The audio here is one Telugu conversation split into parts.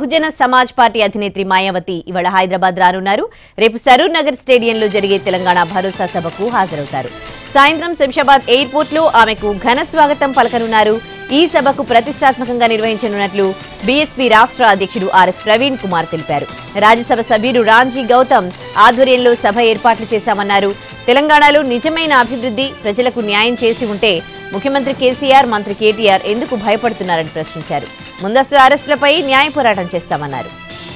బహుజన సమాజ్ పార్టీ అధినేత్రి మాయావతి ఇవాళ హైదరాబాద్ రానున్నారు రేపు సరూర్ నగర్ స్టేడియంలో జరిగే తెలంగాణ భరోసా సభకు హాజరవుతారు సాయంత్రం శంషాబాద్ ఎయిర్పోర్ట్ లో ఆమెకు ఘన స్వాగతం పలకనున్నారు ఈ సభకు ప్రతిష్టాత్మకంగా నిర్వహించనున్నట్లు బీఎస్పీ రాష్ట్ర అధ్యక్షుడు ఆర్ఎస్ ప్రవీణ్ కుమార్ తెలిపారు రాజ్యసభ సభ్యుడు రాంజీ గౌతమ్ ఆధ్వర్యంలో సభ ఏర్పాట్లు చేశామన్నారు తెలంగాణలో నిజమైన అభివృద్ధి ప్రజలకు న్యాయం చేసి ఉంటే ముఖ్యమంత్రి కేసీఆర్ మంత్రి కేటీఆర్ ఎందుకు భయపడుతున్నారని ప్రశ్నించారు ముందస్తు అరెస్టులపై న్యాయ పోరాటం చేస్తామన్నారు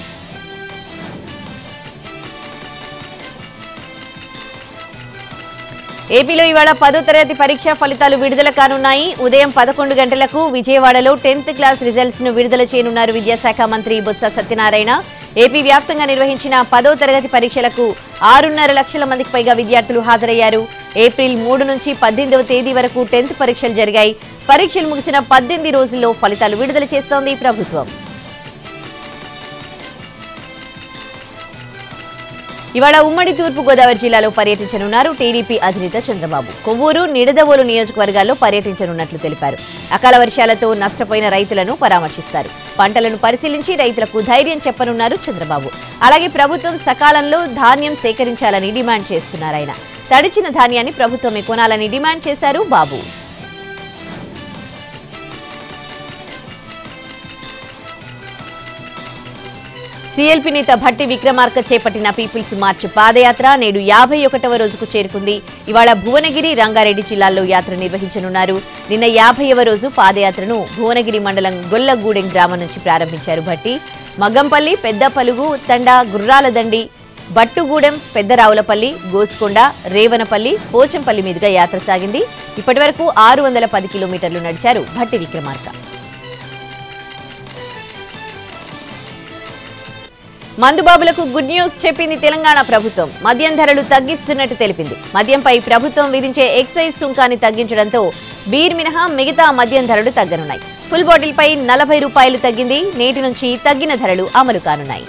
ఏపీలో ఇవాళ పదో తరగతి పరీక్ష ఫలితాలు విడుదల కానున్నాయి ఉదయం పదకొండు గంటలకు విజయవాడలో టెన్త్ క్లాస్ రిజల్ట్స్ ను విడుదల చేయనున్నారు విద్యాశాఖ మంత్రి బొత్స సత్యనారాయణ ఏపీ వ్యాప్తంగా నిర్వహించిన పదో తరగతి పరీక్షలకు ఆరున్నర లక్షల మందికి పైగా విద్యార్థులు హాజరయ్యారు ఏప్రిల్ మూడు నుంచి పద్దెనిమిదవ తేదీ వరకు టెన్త్ పరీక్షలు జరిగాయి పరీక్షలు ముగిసిన పద్దెనిమిది రోజుల్లో ఫలితాలు విడుదల చేస్తోంది ప్రభుత్వం ఇవాళ ఉమ్మడి తూర్పు గోదావరి జిల్లాలో పర్యటించనున్నారు టీడీపీ అధినేత చంద్రబాబు కొవ్వూరు నిడదవోలు నియోజకవర్గాల్లో పర్యటించనున్నట్లు తెలిపారు అకాల వర్షాలతో నష్టపోయిన రైతులను పరామర్శిస్తారు పంటలను పరిశీలించి రైతులకు ధైర్యం చెప్పనున్నారు చంద్రబాబు అలాగే ప్రభుత్వం సకాలంలో ధాన్యం సేకరించాలని డిమాండ్ చేస్తున్నారు ఆయన తడిచిన ధాన్యాన్ని ప్రభుత్వమే కొనాలని డిమాండ్ చేశారు బాబు సీఎల్పీ నేత భట్టి విక్రమార్క చేపట్టిన పీపుల్స్ మార్చ్ పాదయాత్ర నేడు యాభై ఒకటవ రోజుకు చేరుకుంది ఇవాళ భువనగిరి రంగారెడ్డి జిల్లాల్లో యాత్ర నిర్వహించనున్నారు నిన్న యాభైవ రోజు పాదయాత్రను భువనగిరి మండలం గొల్లగూడెం గ్రామం నుంచి ప్రారంభించారు భట్టి మగ్గంపల్లి పెద్ద పలుగు తండా గుర్రాలదండి బట్టుగూడెం పెద్దరావులపల్లి గోసుకొండ రేవనపల్లి పోచంపల్లి మీదుగా యాత్ర సాగింది ఇప్పటివరకు ఆరు వందల పది కిలోమీటర్లు నడిచారు భట్టి విక్రమార్క మందుబాబులకు గుడ్ న్యూస్ చెప్పింది తెలంగాణ ప్రభుత్వం మద్యం ధరలు తగ్గిస్తున్నట్టు తెలిపింది మద్యంపై ప్రభుత్వం విధించే ఎక్సైజ్ సుంకాన్ని తగ్గించడంతో బీర్ మినహా మిగతా మద్యం ధరలు తగ్గనున్నాయి ఫుల్ బాటిల్పై నలభై రూపాయలు తగ్గింది నేటి నుంచి తగ్గిన ధరలు అమలు కానున్నాయి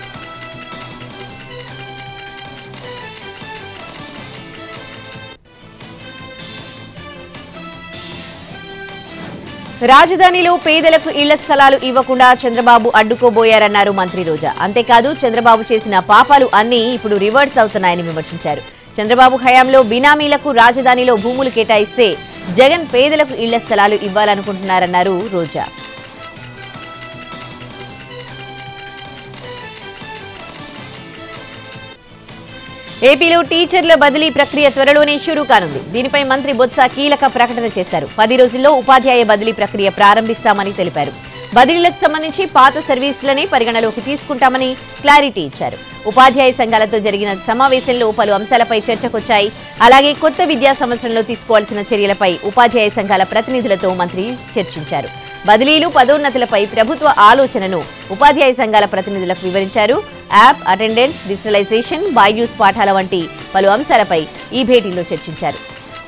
రాజధానిలో పేదలకు ఇళ్ల స్థలాలు ఇవ్వకుండా చంద్రబాబు అడ్డుకోబోయారన్నారు మంత్రి రోజా అంతేకాదు చంద్రబాబు చేసిన పాపాలు అన్నీ ఇప్పుడు రివర్స్ అవుతున్నాయని విమర్శించారు చంద్రబాబు హయాంలో బినామీలకు రాజధానిలో భూములు కేటాయిస్తే జగన్ పేదలకు ఇళ్ల స్థలాలు ఇవ్వాలనుకుంటున్నారన్నారు రోజా ఏపీలో టీచర్ల బదిలీ ప్రక్రియ త్వరలోనే షురూ కానుంది దీనిపై మంత్రి బొత్స కీలక ప్రకటన చేశారు పది రోజుల్లో ఉపాధ్యాయ బదిలీ ప్రక్రియ ప్రారంభిస్తామని తెలిపారు బదిలీలకు సంబంధించి పాత సర్వీసులనే పరిగణలోకి తీసుకుంటామని క్లారిటీ ఇచ్చారు ఉపాధ్యాయ సంఘాలతో జరిగిన సమావేశంలో పలు అంశాలపై చర్చకొచ్చాయి అలాగే కొత్త విద్యా సంవత్సరంలో తీసుకోవాల్సిన చర్యలపై ఉపాధ్యాయ సంఘాల ప్రతినిధులతో మంత్రి చర్చించారు బదిలీలు పదోన్నతులపై ప్రభుత్వ ఆలోచనను ఉపాధ్యాయ సంఘాల ప్రతినిధులకు వివరించారు యాప్ అటెండెన్స్ డిజిటలైజేషన్ బైడ్యూస్ పాఠాల వంటి పలు అంశాలపై ఈ భేటీలో చర్చించారు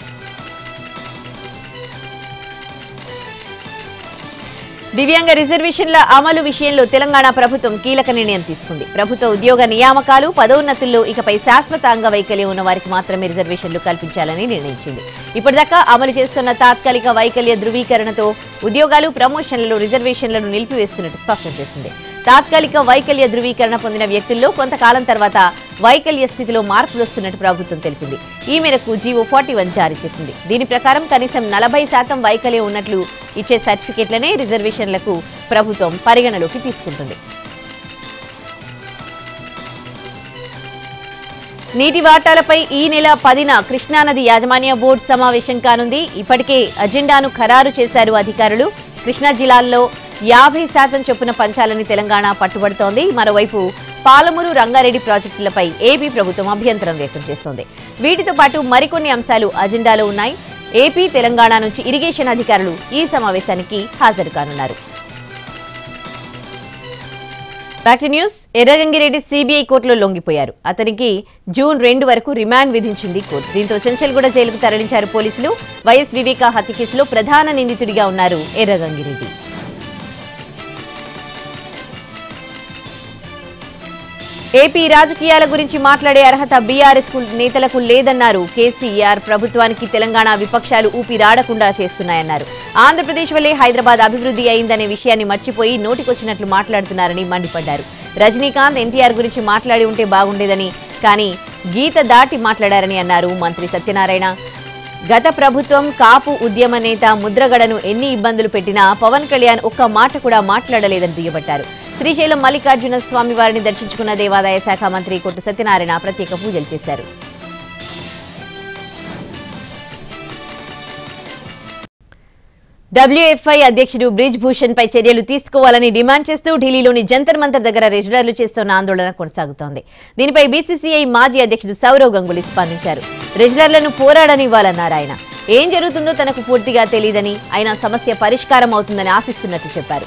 దివ్యాంగ రిజర్వేషన్ల అమలు విషయంలో తెలంగాణ ప్రభుత్వం కీలక నిర్ణయం తీసుకుంది ప్రభుత్వ ఉద్యోగ నియామకాలు పదోన్నతుల్లో ఇకపై శాశ్వత అంగవైకల్యం ఉన్న వారికి మాత్రమే రిజర్వేషన్లు కల్పించాలని నిర్ణయించింది ఇప్పటిదాకా అమలు చేస్తున్న తాత్కాలిక వైకల్య ధృవీకరణతో ఉద్యోగాలు ప్రమోషన్లలో రిజర్వేషన్లను నిలిపివేస్తున్నట్టు స్పష్టం చేసింది తాత్కాలిక వైకల్య ధృవీకరణ పొందిన వ్యక్తుల్లో కొంతకాలం తర్వాత వైకల్య స్థితిలో మార్పులు వస్తున్నట్టు ప్రభుత్వం తెలిపింది ఈ మేరకు జీవో ఫార్టీ వన్ జారీ చేసింది దీని ప్రకారం కనీసం నలభై శాతం వైకల్యం ఉన్నట్లు ఇచ్చే సర్టిఫికెట్లనే రిజర్వేషన్లకు ప్రభుత్వం పరిగణలోకి తీసుకుంటుంది నీటి వాటాలపై ఈ నెల పదిన కృష్ణానది యాజమాన్య బోర్డు సమావేశం కానుంది ఇప్పటికే అజెండాను ఖరారు చేశారు అధికారులు కృష్ణా జిల్లాల్లో యాభై శాతం చొప్పున పంచాలని తెలంగాణ పట్టుబడుతోంది మరోవైపు పాలమూరు రంగారెడ్డి ప్రాజెక్టులపై ఏపీ ప్రభుత్వం అభ్యంతరం వ్యక్తం చేస్తోంది వీటితో పాటు మరికొన్ని అంశాలు అజెండాలో ఉన్నాయి ఏపీ తెలంగాణ నుంచి ఇరిగేషన్ అధికారులు ఈ సమావేశానికి హాజరు కానున్నారు back to news Erragangireddy CBI కోర్టులో లొంగిపోయారు అతనికి జూన్ రెండు వరకు రిమాండ్ విధించింది కోర్టు దీంతో చెంచల్గూడ జైలుకు తరలించారు పోలీసులు వైఎస్ వివేకా హత్య కేసులో ప్రధాన నిందితుడిగా ఉన్నారు ఏపీ రాజకీయాల గురించి మాట్లాడే అర్హత బీఆర్ఎస్ కు నేతలకు లేదన్నారు కేసీఆర్ ప్రభుత్వానికి తెలంగాణ విపక్షాలు ఊపిరాడకుండా చేస్తున్నాయన్నారు ఆంధ్రప్రదేశ్ వల్లే హైదరాబాద్ అభివృద్ధి అయిందనే విషయాన్ని మర్చిపోయి నోటికొచ్చినట్లు మాట్లాడుతున్నారని మండిపడ్డారు రజనీకాంత్ ఎన్టీఆర్ గురించి మాట్లాడి ఉంటే బాగుండేదని కానీ గీత దాటి మాట్లాడారని అన్నారు మంత్రి సత్యనారాయణ గత ప్రభుత్వం కాపు ఉద్యమ నేత ముద్రగడను ఎన్ని ఇబ్బందులు పెట్టినా పవన్ కళ్యాణ్ ఒక్క మాట కూడా మాట్లాడలేదని దుయ్యబట్టారు శ్రీశైలం మల్లికార్జున స్వామి వారిని దర్శించుకున్న దేవాదాయ శాఖ మంత్రి కొట్టు సత్యనారాయణ ప్రత్యేక పూజలు చేశారు డబ్ల్యూఎఫ్ఐ అధ్యక్షుడు బ్రిజ్ భూషణ్ పై చర్యలు తీసుకోవాలని డిమాండ్ చేస్తూ ఢిల్లీలోని జంతర్ మంతర్ దగ్గర రెజ్యులర్లు చేస్తున్న ఆందోళన కొనసాగుతోంది దీనిపై బీసీసీఐ మాజీ అధ్యక్షుడు సౌరవ్ గంగులీ స్పందించారు రెజ్యులర్లను పోరాడనివ్వాలన్నారు ఆయన ఏం జరుగుతుందో తనకు పూర్తిగా తెలియదని అయినా సమస్య పరిష్కారం అవుతుందని ఆశిస్తున్నట్లు చెప్పారు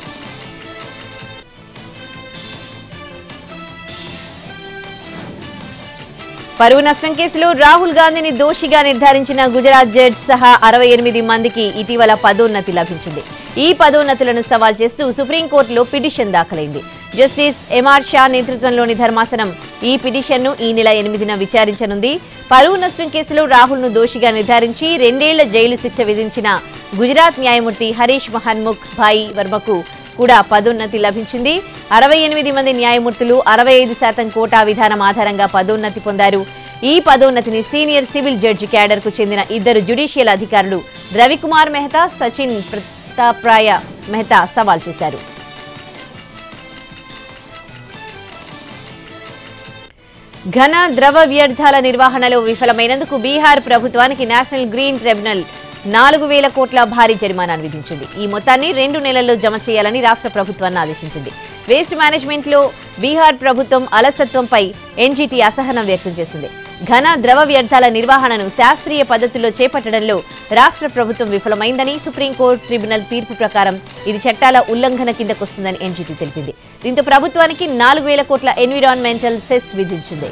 పరువు నష్టం కేసులో రాహుల్ గాంధీని దోషిగా నిర్ధారించిన గుజరాత్ జడ్జ్ సహా అరవై ఎనిమిది మందికి ఇటీవల పదోన్నతి లభించింది ఈ పదోన్నతులను సవాల్ చేస్తూ సుప్రీంకోర్టులో పిటిషన్ దాఖలైంది జస్టిస్ ఎంఆర్ షా నేతృత్వంలోని ధర్మాసనం ఈ పిటిషన్ను ఈ నెల ఎనిమిదిన విచారించనుంది పరువు నష్టం కేసులో రాహుల్ను దోషిగా నిర్ధారించి రెండేళ్ల జైలు శిక్ష విధించిన గుజరాత్ న్యాయమూర్తి హరీష్ మహన్ముఖ్ భాయ్ వర్మకు కూడా పదోన్నతి లభించింది అరవై ఎనిమిది మంది న్యాయమూర్తులు అరవై ఐదు శాతం కోటా విధానం ఆధారంగా పదోన్నతి పొందారు ఈ పదోన్నతిని సీనియర్ సివిల్ జడ్జి క్యాడర్ కు చెందిన ఇద్దరు జ్యుడిషియల్ అధికారులు రవికుమార్ మెహతా సచిన్ ప్రతాప్రాయ మెహతా సవాల్ చేశారు ఘన ద్రవ వ్యర్థాల నిర్వహణలో విఫలమైనందుకు బీహార్ ప్రభుత్వానికి నేషనల్ గ్రీన్ ట్రిబ్యునల్ నాలుగు వేల కోట్ల భారీ జరిమానాను విధించింది ఈ మొత్తాన్ని రెండు నెలల్లో జమ చేయాలని రాష్ట్ర ప్రభుత్వాన్ని ఆదేశించింది వేస్ట్ మేనేజ్మెంట్ లో బీహార్ ప్రభుత్వం అలసత్వంపై ఎన్జీటీ అసహనం వ్యక్తం చేసింది ఘన ద్రవ వ్యర్థాల నిర్వహణను శాస్త్రీయ పద్ధతిలో చేపట్టడంలో రాష్ట్ర ప్రభుత్వం విఫలమైందని సుప్రీంకోర్టు ట్రిబ్యునల్ తీర్పు ప్రకారం ఇది చట్టాల ఉల్లంఘన కిందకొస్తుందని ఎన్జీటీ తెలిపింది దీంతో ప్రభుత్వానికి నాలుగు వేల కోట్ల ఎన్విరాన్మెంటల్ సెస్ విధించింది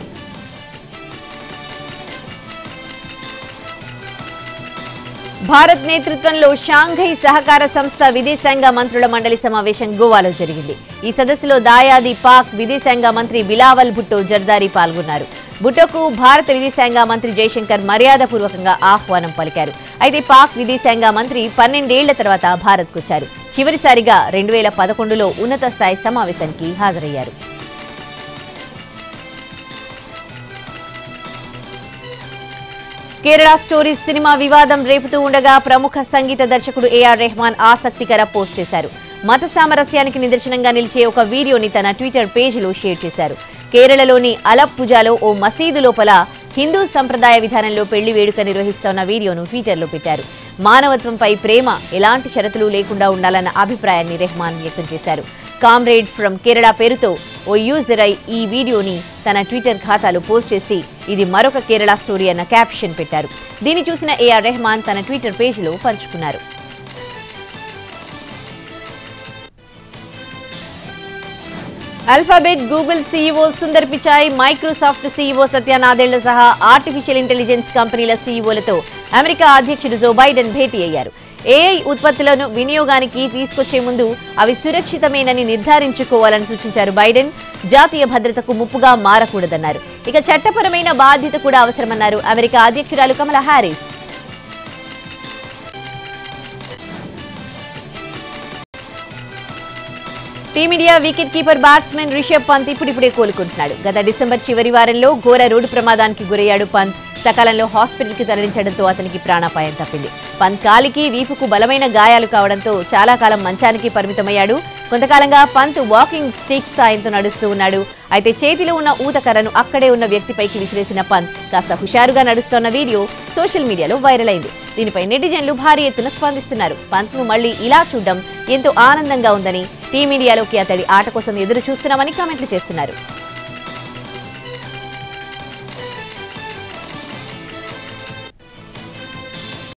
భారత్ నేతృత్వంలో షాంఘై సహకార సంస్థ విదేశాంగ మంత్రుల మండలి సమావేశం గోవాలో జరిగింది ఈ సదస్సులో దాయాది పాక్ విదేశాంగ మంత్రి బిలావల్ భుట్టో జర్దారి పాల్గొన్నారు భుట్టోకు భారత విదేశాంగ మంత్రి జయశంకర్ మర్యాదపూర్వకంగా ఆహ్వానం పలికారు అయితే పాక్ విదేశాంగ మంత్రి పన్నెండేళ్ల తర్వాత భారత్కు వచ్చారు చివరిసారిగా రెండు వేల పదకొండులో ఉన్నత స్థాయి సమావేశానికి హాజరయ్యారు కేరళ స్టోరీస్ సినిమా వివాదం రేపుతూ ఉండగా ప్రముఖ సంగీత దర్శకుడు ఏఆర్ రెహమాన్ ఆసక్తికర పోస్ట్ చేశారు మత సామరస్యానికి నిదర్శనంగా నిలిచే ఒక వీడియోని తన ట్విట్టర్ పేజీలో షేర్ చేశారు కేరళలోని అలప్పుజాలో ఓ మసీదు లోపల హిందూ సంప్రదాయ విధానంలో పెళ్లి వేడుక నిర్వహిస్తోన్న వీడియోను ట్విట్టర్లో పెట్టారు మానవత్వంపై ప్రేమ ఎలాంటి షరతులు లేకుండా ఉండాలన్న అభిప్రాయాన్ని రెహమాన్ వ్యక్తం చేశారు కామ్రేడ్ ఫ్రమ్ కేరళ పేరుతో ఓ యూజర్ అయి ఈ వీడియోని తన ట్విట్టర్ ఖాతాలో పోస్ట్ చేసి ఇది మరొక కేరళ స్టోరీ అన్న క్యాప్షన్ పెట్టారు దీన్ని చూసిన ఏఆర్ రెహమాన్ తన ట్విట్టర్ పేజీలో పంచుకున్నారు Alphabet Google CEO Sundar Pichai Microsoft CEO Satya Nadella సహా ఆర్టిఫిషియల్ ఇంటెలిజెన్స్ కంపెనీల సీఈఓలతో అమెరికా అధ్యక్షుడు జో బైడెన్ భేటీ అయ్యారు ఏఐ ఉత్పత్తులను వినియోగానికి తీసుకొచ్చే ముందు అవి సురక్షితమేనని నిర్ధారించుకోవాలని సూచించారు బైడెన్ జాతీయ భద్రతకు ముప్పుగా మారకూడదన్నారు ఇక చట్టపరమైన బాధ్యత కూడా అవసరమన్నారు అమెరికా అధ్యక్షురాలు Kamala Harris Team India wicket keeper batsmen Rishabh Pant ఇప్పుడిప్పుడే కోలుకుంటున్నాడు గత డిసెంబర్ చివరి వారంలో ఘోర రోడ్డు ప్రమాదానికి గురయ్యాడు పంత్ సకాలంలో హాస్పిటల్కి తరలించడంతో అతనికి ప్రాణాపాయం తప్పింది పంత్ కాలికి వీపుకు బలమైన గాయాలు కావడంతో చాలా కాలం మంచానికి పరిమితమయ్యాడు కొంతకాలంగా పంత్ వాకింగ్ స్టిక్ సాయంతో నడుస్తూ ఉన్నాడు అయితే చేతిలో ఉన్న ఊతకర్రను అక్కడే ఉన్న వ్యక్తిపైకి విసిరేసిన పంత్ కాస్త హుషారుగా నడుస్తోన్న వీడియో సోషల్ మీడియాలో వైరల్ అయింది దీనిపై నెటిజన్లు భారీ ఎత్తున స్పందిస్తున్నారు పంత్ను మళ్లీ ఇలా చూడడం ఎంతో ఆనందంగా ఉందని టీమిండియాలోకి అతడి ఆట కోసం ఎదురు చూస్తున్నామని కామెంట్లు చేస్తున్నారు